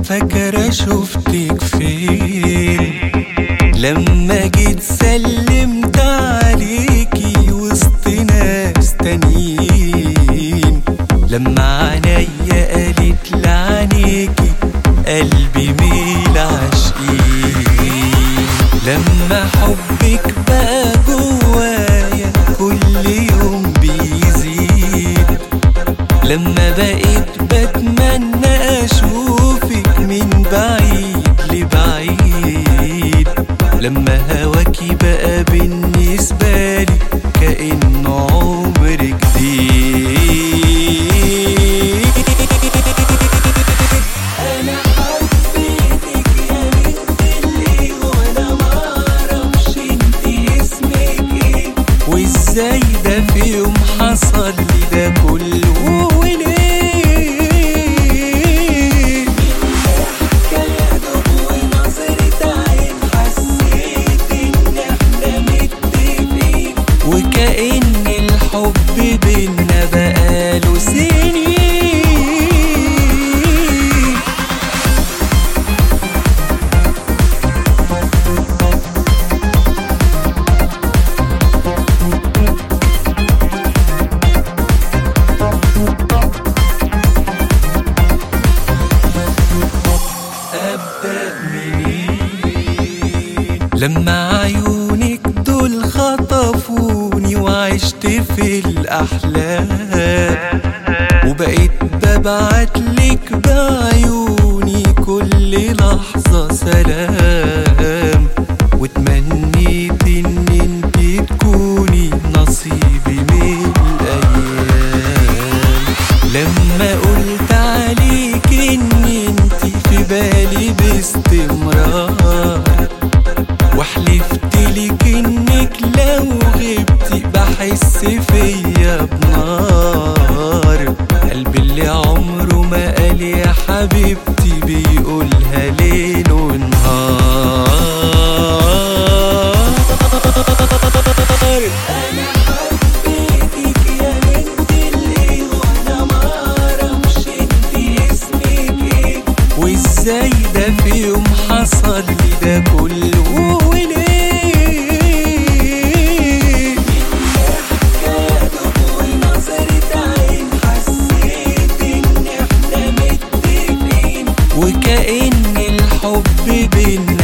فاكرة شفتك فين لما جيت سلمت عليكي وسط ناس تانيين لما عينيا قالت لعنيكي قلبي ميل عاشقين لما حبك بقى جوايا كل يوم بيزيد لما بقيت بتمنى اشوفك من بعيد لبعيد لما هواكي بقى بالنسبة لي كأنه عمر جديد انا حبيتك يا بنت اللي وانا معرفش انت اسمك ايه وازاي ده في يوم حصل لي ده كله وليه يا دوب ونظرة عين حسيت ان احنا متفقين وكأن الحب بينا بقاله سنين أبدأ منين لما عيونك دول خطفوني وعشت في الأحلام وبقيت ببعت لك بعيوني كل لحظة سلام وتمنيت ان انت تكوني نصيبي من الأيام لما قلت عليك ان انت في بالي باستمرار وحلفت لك انك لو غبتي بحس فيا بنار قلبي اللي عمره ما قال يا حبيبتي بيقولها ليل ونهار انا حبيتك يا بنت اللي وانا معرفش انت اسمك ايه وازاي ده في يوم حصل لي ده كله وليه يا دوب ونظرة عين حسيت ان احنا متفقين وكأن الحب بينا